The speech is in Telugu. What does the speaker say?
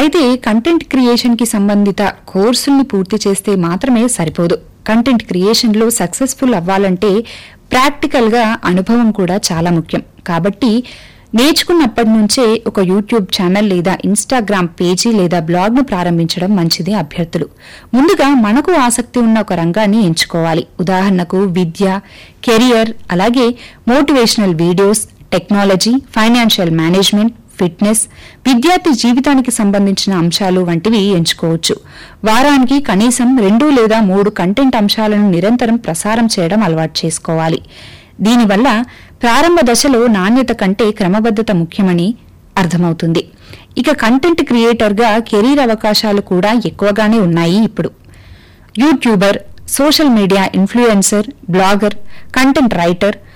అయితే కంటెంట్ క్రియేషన్ కి సంబంధిత కోర్సుల్ని పూర్తి చేస్తే మాత్రమే సరిపోదు కంటెంట్ క్రియేషన్ లో సక్సెస్ఫుల్ అవ్వాలంటే ప్రాక్టికల్ గా అనుభవం కూడా చాలా ముఖ్యం కాబట్టి నేర్చుకున్నప్పటి నుంచే ఒక యూట్యూబ్ ఛానల్ లేదా ఇన్స్టాగ్రామ్ పేజీ లేదా బ్లాగ్ ను ప్రారంభించడం మంచిది అభ్యర్థులు ముందుగా మనకు ఆసక్తి ఉన్న ఒక రంగాన్ని ఎంచుకోవాలి ఉదాహరణకు విద్య కెరియర్ అలాగే motivational videos technology financial management fitness విద్యార్థి జీవితానికి సంబంధించిన అంశాలు వంటివి ఎంచుకోవచ్చు వారానికి కనీసం రెండు లేదా మూడు కంటెంట్ అంశాలను నిరంతరం ప్రసారం చేయడం అలవాటు చేసుకోవాలి దీనివల్ల ప్రారంభ దశలో నాణ్యత కంటే క్రమబద్దత ముఖ్యమని అర్థమవుతుంది ఇక కంటెంట్ క్రియేటర్గా కెరీర్ అవకాశాలు కూడా ఎక్కువగానే ఉన్నాయి ఇప్పుడు YouTuber social media influencer blogger content writer